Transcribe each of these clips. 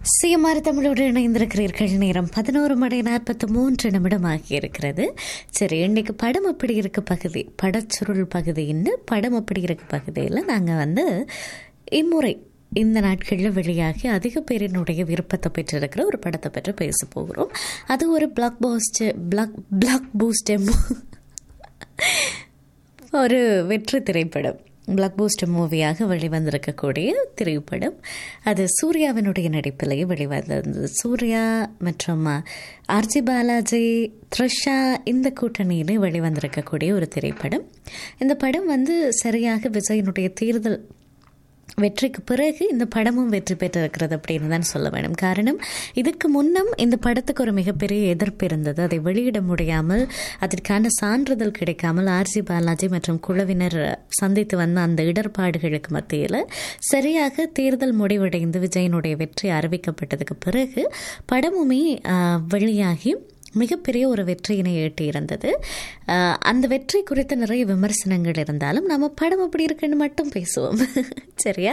CMR தமிழோடு இணைந்திருக்கிறீர்கள் நேரம் பதினோரு மணி நாற்பத்தி மூன்று நிமிடம் ஆகியிருக்கிறது சரி இன்னைக்கு படம் அப்படி இருக்கு பகுதி படச்சுருள் பகுதின்னு படம் அப்படி இருக்கு பகுதியில் நாங்கள் வந்து இம்முறை இந்த நாட்களில் வெளியாகி அதிக பேரினுடைய விருப்பத்தை பெற்றிருக்கிற ஒரு படத்தை பற்றி பேச போகிறோம் அது ஒரு block post block block boost ஒரு வெற்றி திரைப்படம் பிளாக் பூஸ்டர் மூவியாக வெளிவந்திருக்கக்கூடிய திரைப்படம் அது சூர்யாவினுடைய நடிப்பிலேயே வெளிவந்திருந்தது சூர்யா மற்றும் ஆர்ஜி பாலாஜி த்ரிஷா இந்த கூட்டணியிலே வெளிவந்திருக்கக்கூடிய ஒரு திரைப்படம் இந்த படம் வந்து சரியாக விஜயனுடைய தேர்தல் வெற்றிக்கு பிறகு இந்த படமும் வெற்றி பெற்றிருக்கிறது அப்படின்னு தான் சொல்ல வேணும் காரணம் இதுக்கு முன்னம் இந்த படத்துக்கு ஒரு மிகப்பெரிய எதிர்ப்பு இருந்தது அதை வெளியிட முடியாமல் அதற்கான சான்றிதழ் கிடைக்காமல் ஆர்ஜி பாலாஜி மற்றும் குழுவினர் சந்தித்து வந்த அந்த இடர்பாடுகளுக்கு மத்தியில் சரியாக தேர்தல் முடிவடைந்து விஜயனுடைய வெற்றி அறிவிக்கப்பட்டதுக்கு பிறகு படமுமே வெளியாகி மிகப்பெரிய ஒரு வெற்றியினை ஈட்டியிருந்தது அந்த வெற்றி குறித்த நிறைய விமர்சனங்கள் இருந்தாலும் நம்ம படம் அப்படி இருக்குன்னு மட்டும் பேசுவோம் சரியா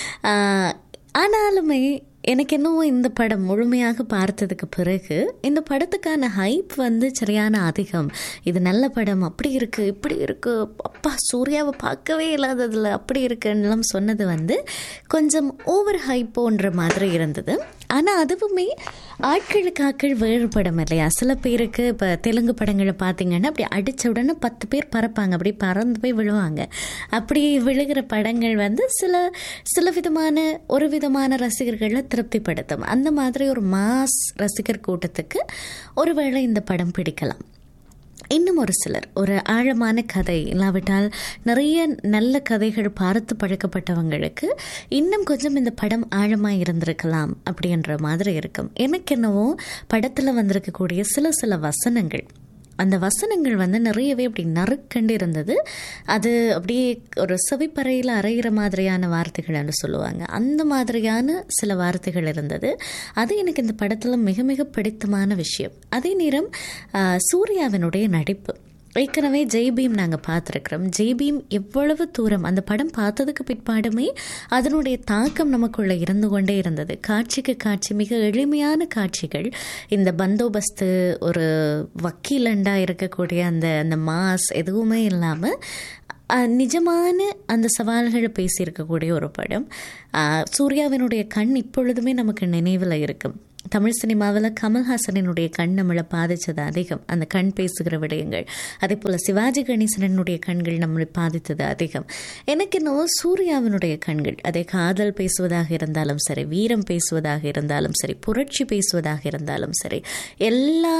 ஆனாலுமே எனக்கு என்னவோ இந்த படம் முழுமையாக பார்த்ததுக்கு பிறகு இந்த படத்துக்கான ஹைப் வந்து சரியான அதிகம் இது நல்ல படம் அப்படி இருக்குது இப்படி இருக்குது அப்பா சூர்யாவை பார்க்கவே இல்லாததில் அப்படி இருக்குன்னெலாம் சொன்னது வந்து கொஞ்சம் ஓவர் ஹைப்போன்ற மாதிரி இருந்தது ஆனால் அதுவுமே ஆட்களுக்கு ஆட்கள் வேறுபடும் இல்லையா சில பேருக்கு இப்போ தெலுங்கு படங்களை பார்த்தீங்கன்னா அப்படி அடித்த உடனே பத்து பேர் பறப்பாங்க அப்படி பறந்து போய் விழுவாங்க அப்படி விழுகிற படங்கள் வந்து சில சில விதமான ஒரு விதமான ரசிகர்களை திருப்திப்படுத்தும் அந்த மாதிரி ஒரு மாஸ் ரசிகர் கூட்டத்துக்கு ஒருவேளை இந்த படம் பிடிக்கலாம் இன்னும் ஒரு சிலர் ஒரு ஆழமான கதை இல்லாவிட்டால் நிறைய நல்ல கதைகள் பார்த்து பழக்கப்பட்டவங்களுக்கு இன்னும் கொஞ்சம் இந்த படம் ஆழமாக இருந்திருக்கலாம் அப்படின்ற மாதிரி இருக்கும் எனக்கு என்னவோ படத்தில் வந்திருக்கக்கூடிய சில சில வசனங்கள் அந்த வசனங்கள் வந்து நிறையவே அப்படி நறுக்கண்டு இருந்தது அது அப்படியே ஒரு செவிப்பறையில் அரைகிற மாதிரியான வார்த்தைகள்னு சொல்லுவாங்க அந்த மாதிரியான சில வார்த்தைகள் இருந்தது அது எனக்கு இந்த படத்தில் மிக மிக பிடித்தமான விஷயம் அதே நேரம் சூர்யாவினுடைய நடிப்பு ஏற்கனவே ஜெய்பீம் நாங்கள் பார்த்துருக்குறோம் ஜெய்பீம் எவ்வளவு தூரம் அந்த படம் பார்த்ததுக்கு பிற்பாடுமே அதனுடைய தாக்கம் நமக்குள்ளே இருந்து கொண்டே இருந்தது காட்சிக்கு காட்சி மிக எளிமையான காட்சிகள் இந்த பந்தோபஸ்து ஒரு வக்கீலண்டாக இருக்கக்கூடிய அந்த அந்த மாஸ் எதுவுமே இல்லாமல் நிஜமான அந்த சவால்களை பேசியிருக்கக்கூடிய ஒரு படம் சூர்யாவினுடைய கண் இப்பொழுதுமே நமக்கு நினைவில் இருக்கும் தமிழ் சினிமாவில் கமல்ஹாசனினுடைய கண் நம்மளை பாதித்தது அதிகம் அந்த கண் பேசுகிற விடயங்கள் அதே போல் சிவாஜி கணேசனனுடைய கண்கள் நம்மளை பாதித்தது அதிகம் எனக்கு என்னவோ சூர்யாவினுடைய கண்கள் அதே காதல் பேசுவதாக இருந்தாலும் சரி வீரம் பேசுவதாக இருந்தாலும் சரி புரட்சி பேசுவதாக இருந்தாலும் சரி எல்லா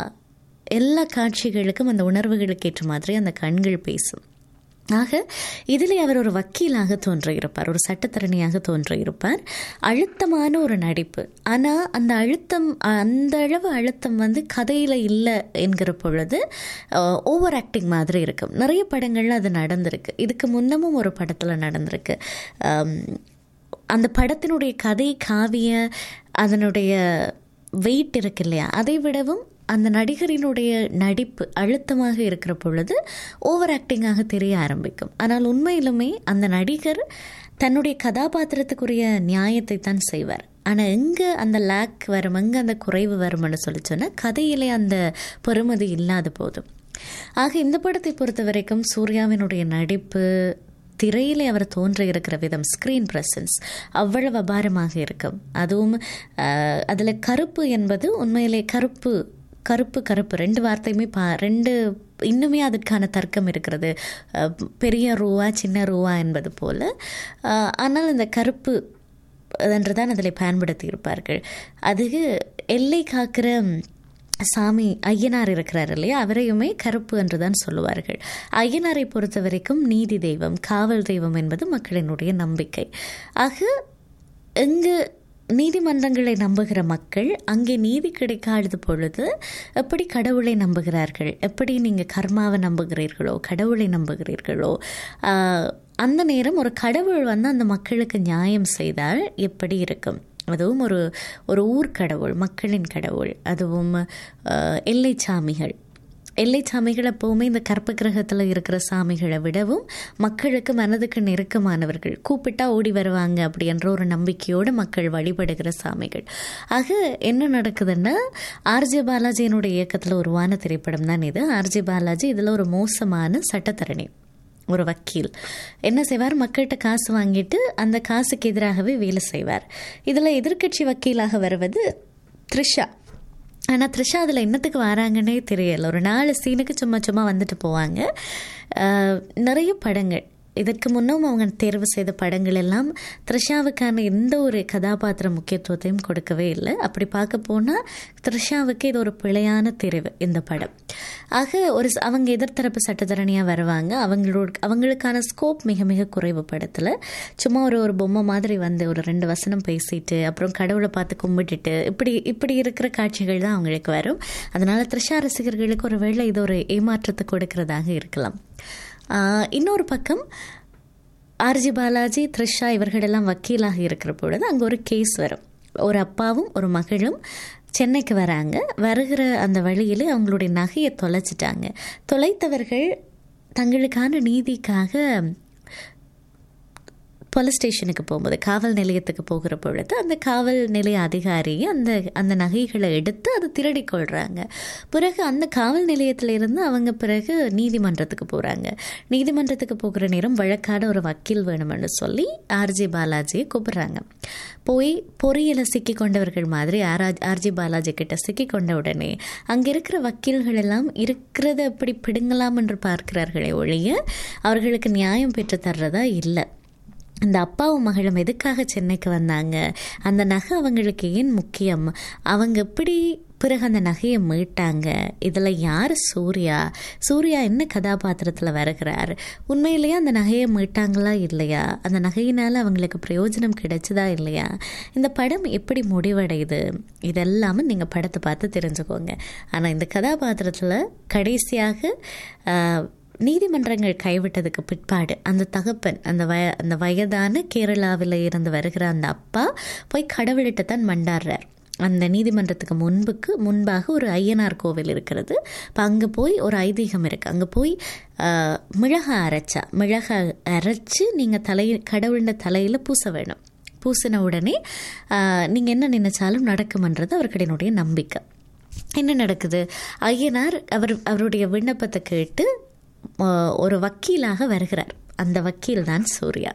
எல்லா காட்சிகளுக்கும் அந்த உணர்வுகளுக்கு ஏற்ற மாதிரி அந்த கண்கள் பேசும் ஆக இதில் அவர் ஒரு வக்கீலாக தோன்றியிருப்பார் ஒரு சட்டத்தரணியாக தோன்றியிருப்பார் அழுத்தமான ஒரு நடிப்பு ஆனால் அந்த அழுத்தம் அந்த அளவு அழுத்தம் வந்து கதையில் இல்லை என்கிற பொழுது ஓவர் ஆக்டிங் மாதிரி இருக்கும் நிறைய படங்களில் அது நடந்திருக்கு இதுக்கு முன்னமும் ஒரு படத்தில் நடந்திருக்கு அந்த படத்தினுடைய கதை காவிய அதனுடைய வெயிட் இருக்கு இல்லையா அதை விடவும் அந்த நடிகரினுடைய நடிப்பு அழுத்தமாக இருக்கிற பொழுது ஓவர் ஆக்டிங்காக தெரிய ஆரம்பிக்கும் ஆனால் உண்மையிலுமே அந்த நடிகர் தன்னுடைய கதாபாத்திரத்துக்குரிய நியாயத்தை தான் செய்வார் ஆனால் எங்கே அந்த லேக் வரும் எங்கே அந்த குறைவு வரும்னு சொல்லி சொன்னால் கதையிலே அந்த பெருமதி இல்லாத போதும் ஆக இந்த படத்தை பொறுத்த வரைக்கும் சூர்யாவினுடைய நடிப்பு திரையிலே அவர் தோன்ற இருக்கிற விதம் ஸ்க்ரீன் ப்ரெசன்ஸ் அவ்வளவு அபாரமாக இருக்கும் அதுவும் அதில் கருப்பு என்பது உண்மையிலே கருப்பு கருப்பு கருப்பு ரெண்டு வார்த்தையுமே பா ரெண்டு இன்னுமே அதற்கான தர்க்கம் இருக்கிறது பெரிய ரூவா சின்ன ரூவா என்பது போல் ஆனால் இந்த கருப்பு என்றுதான் அதில் பயன்படுத்தி இருப்பார்கள் அது எல்லை காக்கிற சாமி ஐயனார் இருக்கிறார் இல்லையா அவரையுமே கருப்பு என்று தான் சொல்லுவார்கள் ஐயனாரை பொறுத்த வரைக்கும் நீதி தெய்வம் காவல் தெய்வம் என்பது மக்களினுடைய நம்பிக்கை ஆக எங்கு நீதிமன்றங்களை நம்புகிற மக்கள் அங்கே நீதி கிடைக்காத பொழுது எப்படி கடவுளை நம்புகிறார்கள் எப்படி நீங்கள் கர்மாவை நம்புகிறீர்களோ கடவுளை நம்புகிறீர்களோ அந்த நேரம் ஒரு கடவுள் வந்து அந்த மக்களுக்கு நியாயம் செய்தால் எப்படி இருக்கும் அதுவும் ஒரு ஒரு ஊர் கடவுள் மக்களின் கடவுள் அதுவும் எல்லை சாமிகள் எல்லை சாமிகள் எப்போவுமே இந்த கற்ப கிரகத்தில் இருக்கிற சாமிகளை விடவும் மக்களுக்கு மனதுக்கு நெருக்கமானவர்கள் கூப்பிட்டா ஓடி வருவாங்க அப்படின்ற ஒரு நம்பிக்கையோடு மக்கள் வழிபடுகிற சாமிகள் ஆக என்ன நடக்குதுன்னா ஆர்ஜே பாலாஜியினுடைய இயக்கத்தில் உருவான திரைப்படம் தான் இது ஆர்ஜே பாலாஜி இதில் ஒரு மோசமான சட்டத்தரணி ஒரு வக்கீல் என்ன செய்வார் மக்கள்கிட்ட காசு வாங்கிட்டு அந்த காசுக்கு எதிராகவே வேலை செய்வார் இதில் எதிர்க்கட்சி வக்கீலாக வருவது த்ரிஷா ஆனால் த்ரிஷா அதில் என்னத்துக்கு வராங்கன்னே தெரியல ஒரு நாலு சீனுக்கு சும்மா சும்மா வந்துட்டு போவாங்க ஆஹ் நிறைய படங்கள் இதற்கு முன்னும் அவங்க தேர்வு செய்த படங்கள் எல்லாம் த்ரிஷாவுக்கான எந்த ஒரு கதாபாத்திர முக்கியத்துவத்தையும் கொடுக்கவே இல்லை அப்படி பார்க்க போனால் த்ரிஷாவுக்கு இது ஒரு பிழையான தெரிவு இந்த படம் ஆக ஒரு ச- அவங்க எதிர்த்தரப்பு சட்டத்தரணியாக வருவாங்க அவங்களோட அவங்களுக்கான ஸ்கோப் மிக மிக குறைவு படத்தில் சும்மா ஒரு ஒரு பொம்மை மாதிரி வந்து ஒரு ரெண்டு வசனம் பேசிட்டு அப்புறம் கடவுளை பார்த்து கும்பிட்டுட்டு இப்படி இப்படி இருக்கிற காட்சிகள் தான் அவங்களுக்கு வரும் அதனால த்ரிஷா ரசிகர்களுக்கு ஒரு வேளை இது ஒரு ஏமாற்றத்தை கொடுக்கறதாக இருக்கலாம் ஆஹ் இன்னொரு பக்கம் ஆர்ஜி பாலாஜி த்ரிஷா இவர்களெல்லாம் வக்கீலாக இருக்கிற பொழுது அங்கே ஒரு கேஸ் வரும் ஒரு அப்பாவும் ஒரு மகளும் சென்னைக்கு வராங்க வருகிற அந்த வழியில் அவங்களுடைய நகையை தொலைச்சிட்டாங்க தொலைத்தவர்கள் தங்களுக்கான நீதிக்காக போலீஸ் ஸ்டேஷனுக்கு போகும்போது காவல் நிலையத்துக்கு போகிற பொழுது அந்த காவல் நிலைய அதிகாரி அந்த அந்த நகைகளை எடுத்து அதை திருடி கொள்கிறாங்க பிறகு அந்த காவல் நிலையத்திலிருந்து அவங்க பிறகு நீதிமன்றத்துக்கு போகிறாங்க நீதிமன்றத்துக்கு போகிற நேரம் வழக்காட ஒரு வக்கீல் வேணும்னு சொல்லி ஆர்ஜி பாலாஜியை கூப்பிடுறாங்க போய் பொறியியலை சிக்கி கொண்டவர்கள் மாதிரி ஆராஜ் ஆர்ஜி பாலாஜி கிட்ட சிக்கி கொண்ட உடனே அங்கே இருக்கிற வக்கீல்கள் எல்லாம் இருக்கிறத அப்படி பிடுங்கலாம் என்று பார்க்கிறார்களே ஒழிய அவர்களுக்கு நியாயம் பெற்று தர்றதா இல்லை அந்த அப்பாவும் மகளும் எதுக்காக சென்னைக்கு வந்தாங்க அந்த நகை அவங்களுக்கு ஏன் முக்கியம் அவங்க எப்படி பிறகு அந்த நகையை மீட்டாங்க இதில் யார் சூர்யா சூர்யா என்ன கதாபாத்திரத்தில் வருகிறார் உண்மையிலேயே அந்த நகையை மீட்டாங்களா இல்லையா அந்த நகையினால் அவங்களுக்கு பிரயோஜனம் கிடைச்சதா இல்லையா இந்த படம் எப்படி முடிவடையுது இதெல்லாமே நீங்கள் படத்தை பார்த்து தெரிஞ்சுக்கோங்க ஆனால் இந்த கதாபாத்திரத்தில் கடைசியாக ஆஹ், நீதிமன்றங்கள் கைவிட்டதுக்கு பிற்பாடு அந்த தகப்பன் அந்த வய அந்த வயதான கேரளாவில் இருந்து வருகிற அந்த அப்பா போய் கடவுள்கிட்ட தான் மண்டாடுறார் அந்த நீதிமன்றத்துக்கு முன்புக்கு முன்பாக ஒரு ஐயனார் கோவில் இருக்கிறது இப்போ அங்கே போய் ஒரு ஐதீகம் இருக்குது அங்கே போய் ஆஹ், மிளகா அரைச்சா மிளகா அரைச்சி நீங்கள் தலை கடவுளோட தலையில் பூச வேணும் பூசின உடனே நீங்கள் என்ன நினைச்சாலும் நடக்குமன்றது அவர்களினுடைய நம்பிக்கை என்ன நடக்குது ஐயனார் அவர் அவருடைய விண்ணப்பத்தை கேட்டு ஆஹ், ஒரு வக்கீலாக வருகிறார் அந்த வக்கீல் தான் சூர்யா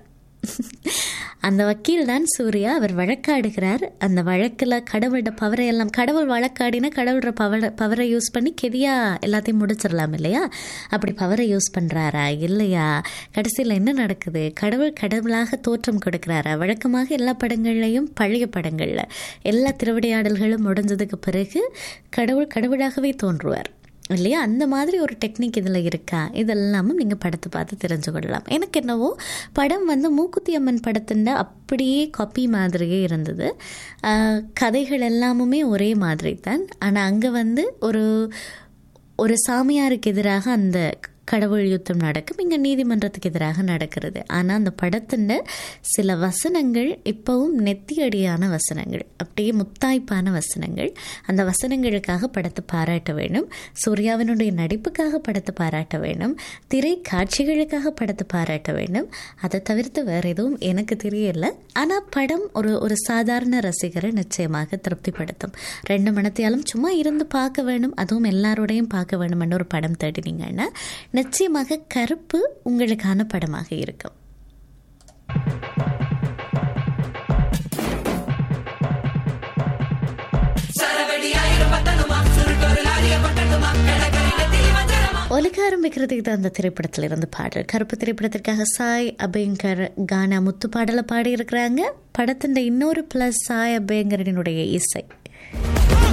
அந்த வக்கீல் தான் சூர்யா அவர் வழக்காடுகிறார் அந்த வழக்கில் கடவுளோட பவரை எல்லாம் கடவுள் வழக்காடினா கடவுளோட பவரை பவரை யூஸ் பண்ணி கெதியா எல்லாத்தையும் முடிச்சிடலாம் இல்லையா அப்படி பவரை யூஸ் பண்ணுறாரா இல்லையா கடைசியில் என்ன நடக்குது கடவுள் கடவுளாக தோற்றம் கொடுக்குறாரா வழக்கமாக எல்லா படங்கள்லையும் பழைய படங்களில் எல்லா திருவிடையாடல்களும் முடிஞ்சதுக்கு பிறகு கடவுள் கடவுளாகவே தோன்றுவார் இல்லையா அந்த மாதிரி ஒரு டெக்னிக் இதில் இருக்கா இதெல்லாமும் நீங்கள் படத்தை பார்த்து தெரிஞ்சு கொள்ளலாம் எனக்கு என்னவோ படம் வந்து மூக்குத்தி அம்மன் படத்தின் அப்படியே காப்பி மாதிரியே இருந்தது ஆஹ், கதைகள் எல்லாமுமே ஒரே மாதிரி தான் ஆனால் அங்கே வந்து ஒரு ஒரு சாமியாருக்கு எதிராக அந்த கடவுள் யுத்தம் நடக்கும் இங்கே நீதிமன்றத்துக்கு எதிராக நடக்கிறது ஆனால் அந்த படத்தின் சில வசனங்கள் இப்போவும் நெத்தியடியான வசனங்கள் அப்படியே முத்தாய்ப்பான வசனங்கள் அந்த வசனங்களுக்காக படத்தை பாராட்ட வேணும் சூர்யாவினுடைய நடிப்புக்காக படத்தை பாராட்ட வேணும் திரை காட்சிகளுக்காக படத்தை பாராட்ட வேண்டும் அதை தவிர்த்து வேறு எதுவும் எனக்கு தெரியல ஆனால் படம் ஒரு ஒரு சாதாரண ரசிகரை நிச்சயமாக திருப்திப்படுத்தும் ரெண்டு மணத்தையாலும் சும்மா இருந்து பார்க்க வேணும் அதுவும் எல்லாரோடையும் பார்க்க வேணும்னு ஒரு படம் தேடினீங்கன்னா நிச்சயமாக கருப்பு உங்களுக்கான படமாக இருக்கும் ஒலிக்க ஆரம்பிக்கிறது இது அந்த திரைப்படத்தில் இருந்து பாடல் கருப்பு திரைப்படத்திற்காக சாய் அபயங்கர் கானா முத்து பாடலை பாடியிருக்கிறாங்க படத்தின் இன்னொரு பிளஸ் சாய் அபயங்கரனுடைய இசை